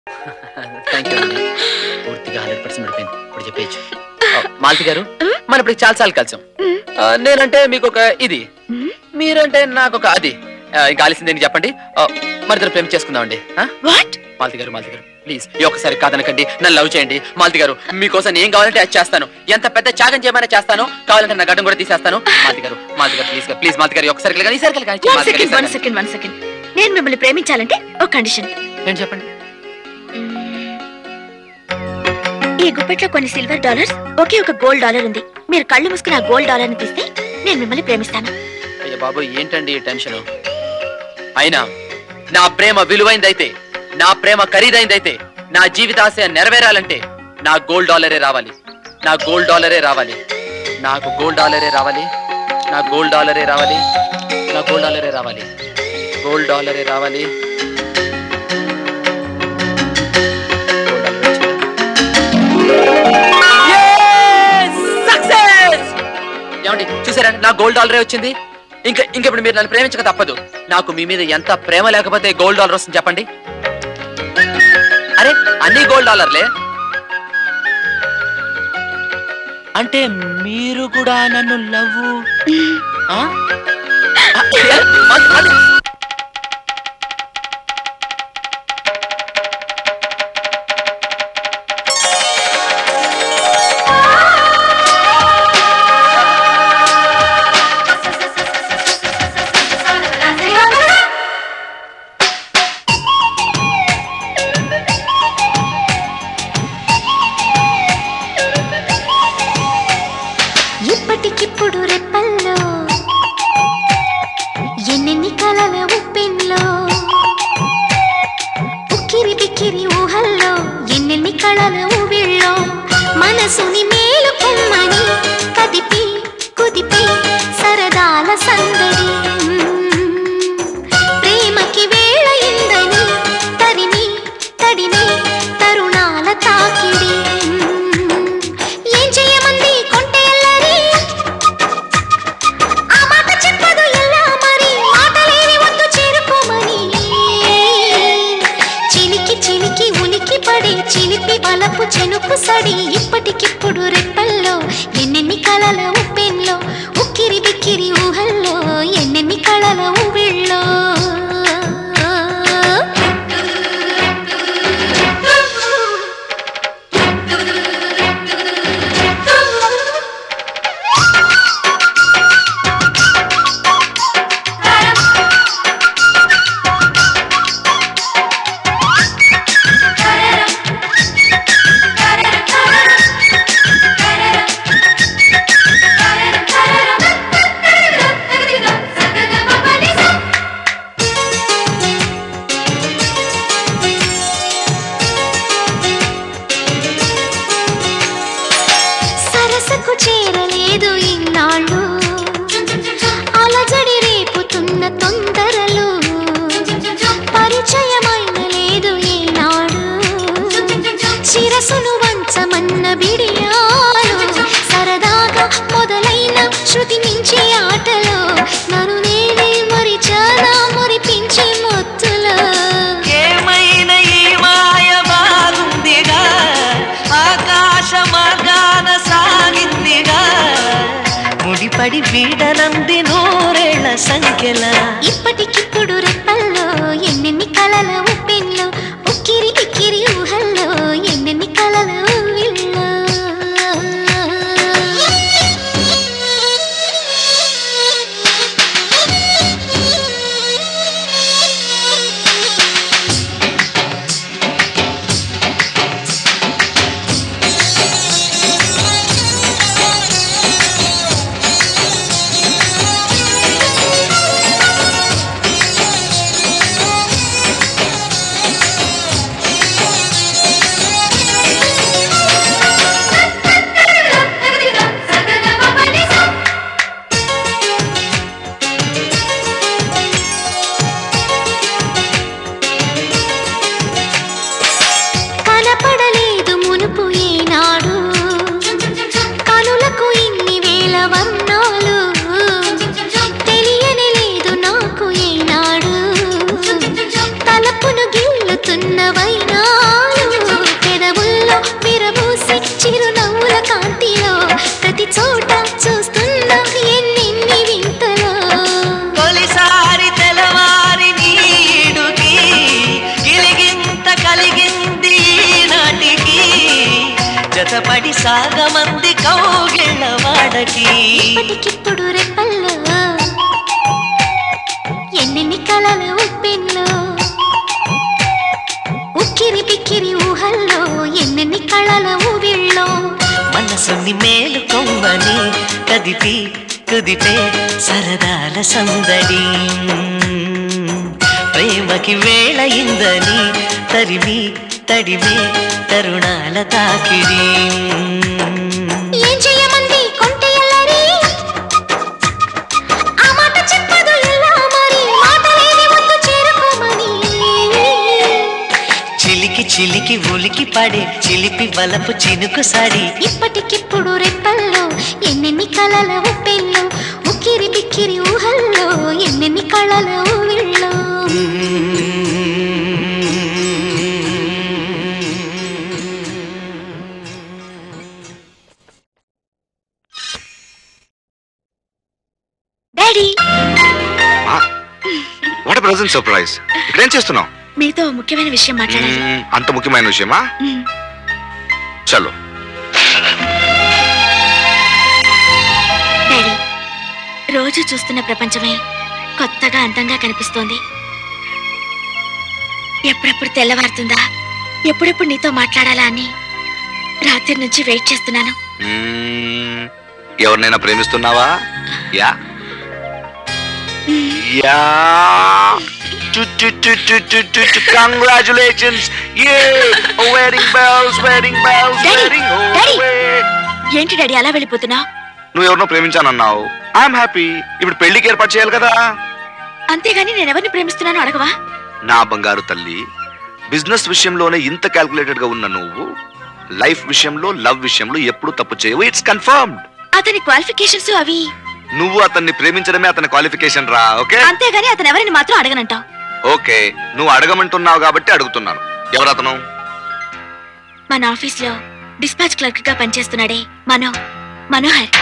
Thank you అండి పూర్తిగా hundred percent పడిపోయింది ఇప్పుడు చెప్పేయచ్చు మాలతి గారు మన ఇప్పుడు చాలా సార్లు కలిసాం ఆ, నేనంటే మీకు ఒక ఇది మీరంటే నాకు ఒక అది ఆ, ఇంకా ఆలసిందేంటి చెప్పండి ఆ, మరి ఇద్దరు ప్రేమ చేసుకుందామండి ఆ? వాట్ మాలతి గారు మాలతి గారు ప్లీజ్ ఈ ఒక్కసారి కాదనకండి నన్ను లవ్ చేయండి మాలతి గారు మీకోసం ఏం కావాలంటే అది చేస్తాను ఎంత పెద్ద త్యాగం చేయమని చేస్తాను కావాలంటే నా గడ్డం కూడా తీసేస్తాను మాలతి గారు మాలతి గారు ప్లీజ్ ప్లీజ్ మాలతి గారు ఈ ఒక్కసారి కలిగాని ఈసారి కలిగాని వన్ మాలతి గారు, సెకండ్ వన్ ఈసారి సెకండ్ వన్ సెకండ్ నేను మిమ్మల్ని ప్రేమించాలంటే ఒక కండిషన్ కలిగాని. ఏంటి చెప్పండి ఈ గుప్పెట్లో కొన్ని సిల్వర్ డాలర్స్ ఒకే ఒక గోల్డ్ డాలర్ ఉంది మీరు కళ్ళు మూసుకుని ఆ గోల్డ్ డాలర్ ని తీస్తే నేను మిమ్మల్ని ప్రేమిస్తాను అయ్య బాబు ఏంటండి ఈ టెన్షన్ అయినా నా ప్రేమ విలువైందైతే నా ప్రేమ ఖరీదైందైతే నా జీవితాశయ నెరవేరాలంటే నా గోల్డ్ డాలరే రావాలి నా గోల్డ్ డాలరే రావాలి నాకు గోల్డ్ డాలరే రావాలి నా గోల్డ్ డాలరే రావాలి నా గోల్డ్ డాలరే రావాలి గోల్డ్ డాలరే రావాలి గోల్డ్ డాలర్ వచ్చిందా? Yes! Success! ఏమండి చూసారా నా గోల్డ్ డాలరే వచ్చింది ఇంకా ఇంకెప్పుడు మీరు నన్ను ప్రేమించక తప్పదు నాకు మీ మీద ఎంత ప్రేమ లేకపోతే గోల్డ్ డాలర్ వస్తుంది చెప్పండి అరే అన్ని గోల్డ్ డాలర్లే అంటే మీరు కూడా నన్ను లవ్ ఇప్పటికిప్పుడు రెప్పల్లో ఎన్నెన్ని కలల ఉప్పెన్లో ఉక్కిరి బిక్కిరి ఊహల్లో ఎన్నెన్ని కళల ఊవిళ్ళో మనసుని మేలుకొమ్మని కదిపి కుదిపి సరదాల సందడి ప్రేమకి వేళ ఇందని తరిమి తడిమి తరుణాల తాకిడి ఏం చేయమంది కొంటే ఎల్లరి ఆ మాట చెప్పదు ఎలా మరి మాటలేని వద్దు చేరుకోమని చిలికి చిలికి ఉలికి పడి చిలిపి బలపు చెనుకు సడి ఇప్పటికిప్పుడు రెప్పల్లో ఎన్నెన్ని కలల ఉప్పెన్లో ఉక్కిరి బిక్కిరి ఊహల్లో ఎన్నెన్ని కళల ఊవిళ్ళో సరసకు చేరలేదు ఇన్నాళ్ళు అలజడి రేపుతున్న తొందరలు పరిచయమైన లేదు ఈనాడు శిరసును వంచమన్న బిడియాలు సరదాగా మొదలైన శృతి మించి ఆటలో నన్ను నేనే మరిచానా మురిపించే మొత్తులో ఏమైనా ఈ మాయ బాగుందిగా ఆకాశ మార్గాన సాగిందిగా ముడిపడి వీడనంది నూరేళ్ల సంఖ్యల ఇప్పటికిప్పుడు రెప్పల్లో ఎన్నెన్ని కలల ఉప్పెన్లో ఉక్కిరి బిక్కిరి ఊహల్లో ఎన్నెన్ని కలల ఊవిళ్ళో ఆ జతపడి సాగమంది కౌగిళ్ళ వాడకి ఇప్పటికిప్పుడు రెప్పల్లో ఎన్నెన్ని కలల ఉప్పెన్లో ఉక్కిరి పిక్కిరి ఊహల్లో ఎన్నెన్ని కళల ఊవిళ్ళో మనసుని మేలు కొమ్మని కదిపి కుదిపే సరదాల సందడి ప్రేమకి వేళ ఇందని తరిమి తడిమే తరుణాల తాకిడి ఏం చెయ్యమంది కొంటె ఎల్లరి ఆ మాట చెప్పదు ఎలా మరి మాటలేని వద్దు చేరుకోమని చిలికి చిలికి ఉలికి పడే చిలిపి వలపు చినుకు సడి ఇప్పటికిప్పుడు రెప్పల్లో ఎన్నెన్ని కలల ఉప్పెల్లో ఉక్కిరి బిక్కిరి ఊహల్లో ఎన్నెన్ని కళల ఊవిళ్ళో డాడీ వాట్ ప్రజెంట్ సర్ప్రైజ్ ఇక్కడ ఏం చేస్తున్నావు మీతో ముఖ్యమైన విషయం మాట్లాడాలి మ్మ్, అంత ముఖ్యమైన విషయమా మ్మ్. చలో డాడీ రోజు చూస్తున్న ప్రపంచమే కొత్తగా అందంగా కనిపిస్తోంది ఎప్పుడెప్పుడు తెల్లవారుతుందా ఎప్పుడెప్పుడు నీతో మాట్లాడాలా అని రాత్రి నుంచి వెయిట్ చేస్తున్నాను మ్మ్, ఎవరినైనా ప్రేమిస్తున్నావా yeah yeah congratulations wedding bells wedding bells Daddy, wedding Daddy. ఏంటి డాడీ అలా వెళ్ళిపోతున్నా నువ్వు ఎవరినో ప్రేమించానన్నావు ఐఎమ్ హ్యాపీ ఇప్పుడు పెళ్లికి ఏర్పాటు చేయాలి కదా అంతేగాని నేనెవరిని ప్రేమిస్తున్నానో అడగవా నా బంగారు తల్లి బిజినెస్ విషయంలోనే ఇంత క్యాల్కులేటెడ్ గా ఉన్న నువ్వు లైఫ్ విషయంలో లవ్ విషయంలో ఎప్పుడు తప్పు చేయవు ఇట్స్ కన్ఫర్మ్డ్ అతని క్వాలిఫికేషన్స్ అవి నువ్వు అతన్ని ప్రేమించడమే అతని క్వాలిఫికేషన్ రా ఓకే అంతేగాని అతను ఎవరిని మాత్రం అడగనంటావు ఓకే నువ్వు అడగమంటున్నావు కాబట్టి అడుగుతున్నాను ఎవరు అతను మన ఆఫీస్ లో డిస్పాచ్ క్లర్క్ గా పనిచేస్తున్నాడే Mano Manohar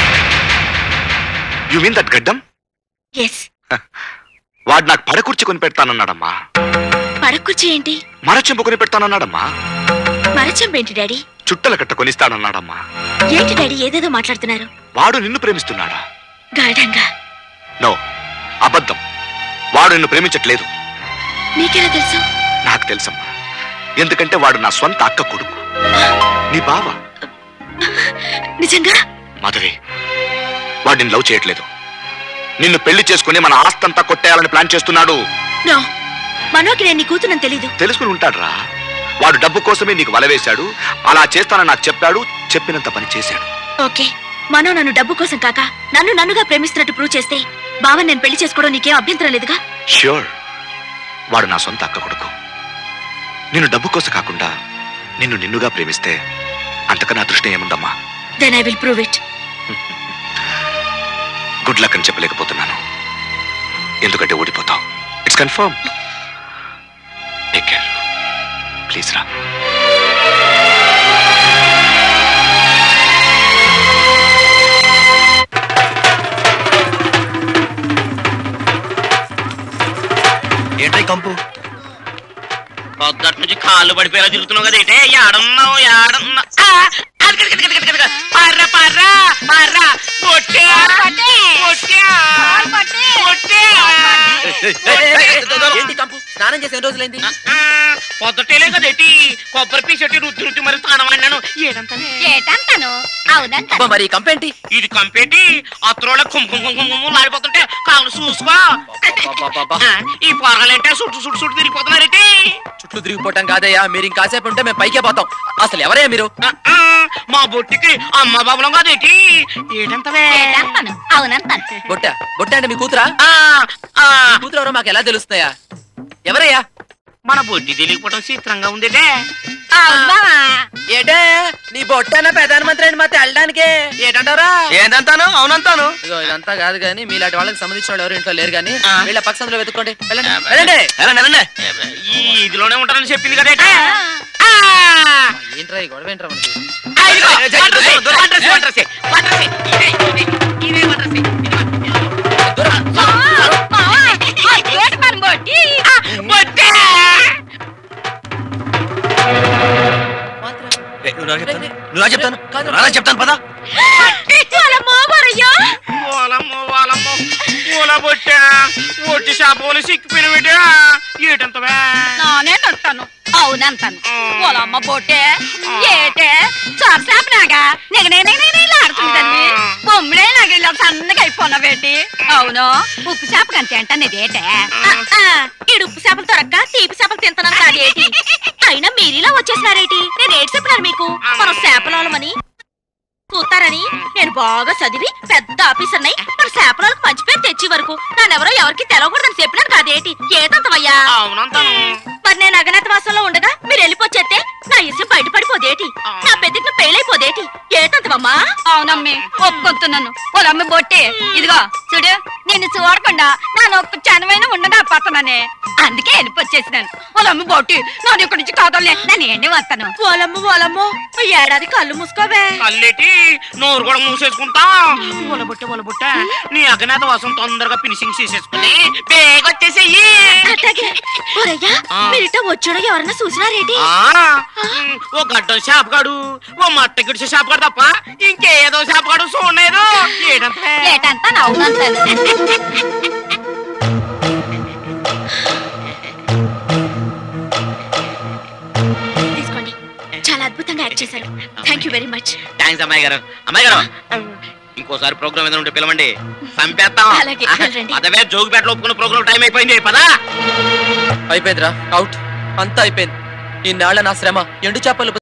you mean that గడ్డం ఎస్ వాడు నాకు పడకుర్చి కొని పెడతానన్నాడమ్మా పడకుర్చి ఏంటి మరచెంపు కొని పెడతానన్నాడమ్మా మరచంపేంటి డాడీ చుట్టల కట్ట కొనిస్తానన్నాడమ్మా ఏంటి డాడీ ఏదేదో మాట్లాడుతున్నారు వాడు నిన్ను ప్రేమిస్తున్నాడా గాఢంగా నో అబద్ధం వాడు నిన్ను ప్రేమించట్లేదు నీకెలా తెలుసు నాకు తెలుసమ్మా ఎందుకంటే వాడు నా స్వంత అక్క కొడుకు నీ బావ నిజంగా మాధవి వాడు నిన్ను లవ్ చేయట్లేదు నిన్ను పెళ్లి చేసుకుని మన ఆస్తంతా కొట్టేయాలని ప్లాన్ చేస్తున్నాడు నో మనోకి నేను నీ కూతురని తెలీదు తెలుసుకుని ఉంటాడురా వాడు డబ్బు కోసమే నీకు వలవేశాడు అలా చేస్తానని నాకు చెప్పాడు చెప్పినంత పని చేశాడు ఓకే మనో నన్ను డబ్బు కోసం కాక నన్ను నన్నుగా ప్రేమిస్తున్నట్టు ప్రూవ్ చేస్తే బావ నేను పెళ్లి చేసుకోవడం నీకేం అభ్యంతరం లేదుగా ష్యూర్ వాడు నా సొంత అక్క కొడుకు నిన్ను డబ్బు కోసం కాకుండా నిన్ను నిన్నుగా ప్రేమిస్తే అంతకన్నా అదృష్టం ఏముందమ్మా then I will prove it good luck అని చెప్పలేకపోతున్నాను ఎందుకంటే ఓడిపోతావు it's confirm take care please రా ఏంటై కంపు పొద్దుటి నుంచి కాళ్ళు పడిపోయేలా తిరుగుతున్నావు కదా ఏంటే ఏడున్నావు ఏడున్నా పర్రా పర్రా పర్రా పొట్టే పొట్టే పొట్టే ఏంటి కంపు స్నానం చేసి ఎన్ని రోజులైంది పొద్దుటేలే కదేటి కొబ్బరి పీసెట్టి రుద్ది రుద్ది మరి తానం అన్నాను ఏడంతానే ఏటంటాను అవునంటాను అబ్బా, మరి ఈ కంపేంటి ఇది కంపేటి అత్రోళ్ళ కుంకుమ కుంకుమ కుంకుమ లాడిపోతుంటే కావులు చూసుకో అబ్బబ్బబ్బబ్బా. ఆ, ఈ పొరగాలంటే సుట్టు సుట్టు సుట్టు తిరిగిపోతున్నారేటి చుట్టూ తిరిగిపోవటం కాదయ్యా మీరు ఇంకాసేపు ఉంటే మేము పైకే పోతాం అసలు ఎవరయ్యా మీరు ఆ, ఆ, మా బొట్టికి అమ్మ బాబులం కాదేటి ఏడంతవే అవునంటాను బొట్ట బొట్ట అంటే మీ కూతురా ఆ, ఆ, మీ కూతురు ఎవరో మాకు ఎలా తెలుస్తున్నాయా ఎవరయ్యా మన బొట్టి తెలియకపోవడం చిత్రంగా ఉందేటే ఏటే నీ బొట్టన ప్రధానమంత్రి అని మాత్రం వెళ్ళడానికే ఏటంటారా ఏందంతాను అవునంతాను ఇదిగో ఇదంతా కాదు కానీ మీలాంటి వాళ్ళకి సంబంధించిన వాళ్ళు ఎవరు ఇంట్లో లేరు కానీ ఆ. వీళ్ళ పక్షంలో వెతుక్కోండి వెళ్ళండి వెళ్ళండి ఈ ఇదిలోనే ఉంటారని చెప్పింది కదా ఏంట్రా ఈ గొడవ ఏంట్రా మనకి రే, నువ్వు రా చెప్తాను నువ్వు రా చెప్తాను రా చెప్తాను పదా ఓలమ్మో ఓలమ్మో ఓల బొట్టా ఒట్టి చేపలు సిక్కిపోయిన బిడ్డ ఏటంతవే నానే నొట్టాను అవునంటాను ఓలమ్మ పోటే ఏటే సరసాపనాగా నెగ నెగ నెగ నెగ ఆడుతుందని బొమ్మడే నాకు ఇలా సన్నగా అయిపోయినా బేటి అవును ఉప్పు చేప కంటే అంటాను ఇదేటే ఈడు ఉప్పు చేపలు దొరక్క తీపి చేపలు తింటున్నాను కాదేటి అయినా మీరిలా వచ్చేసినారేటి నేను ఏడు చెప్పినాను మీకు మనం చేపలాలమని చూస్తారని నేను బాగా చదివి పెద్ద ఆఫీసర్నై మన చేపలకు మంచి పేరు తెచ్చి వరకు నానెవరో ఎవరికి తెలవకూడదని చెప్పినాను కాదేటి ఏదంతవయ్యా అవునంతాను మరి నేను అగనత వాసంలో ఉండగా మీరు వెళ్ళిపోచేస్తే నా ఇష్టం బయటపడిపోదేటి నా పెద్దట్లు పెళ్ళైపోదేటి ఏతంతవమ్మా అవునమ్మి ఒప్పుకుంటున్నాను ఓలమ్మ బొట్టి ఇదిగో చూడు నిన్ను చూడకుండా నన్ను ఒక్క క్షణమైన ఉండదా పతననే అందుకే వెళ్ళిపోచ్చేసినాను ఓలమ్మ బొట్టి నన్ను ఇక్కడి నుంచి కాదలే నేను ఏంటి వస్తాను ఓలమ్మ ఓలమ్మో ఈ ఏడాది కళ్ళు మూసుకోవే కళ్ళెటి నోరు కూడా మూసేసుకుంటా ఒలబొట్ట ఒలబొట్ట నీ అజ్ఞాత వాసం తొందరగా ఫినిషింగ్ చేసేసుకుని బేగ వచ్చేసేయి అట్లాగే ఒరయ్యా మీరిట వచ్చాడో ఎవరన్నా చూసినారేటి ఆ, ఉమ్, ఓ గడ్డం షాప్గాడు ఓ మట్ట గిడిచే షాప్గాడు తప్ప ఇంకేదో షాప్గాడు చూడలేదు ఏడంతే ఏటంతా నవ్వునంటాను తీసుకోండి చాలా అద్భుతంగా యాక్ట్ చేశారు thank you very much thanks అమ్మాయి గారు అమ్మాయి గారు ఇంకోసారి ప్రోగ్రామ్ ఏదైనా ఉంటే పిలవండి చంపేస్తాం అలాగే, వెళ్ళండి. అదవే జోగిపేటలో ఒప్పుకున్న ప్రోగ్రామ్ టైం అయిపోయింది పదా అయిపోయిందిరా అవుట్ అంతా అయిపోయింది ఈ నాళ్ళ నా శ్రమ ఎండు చేపలు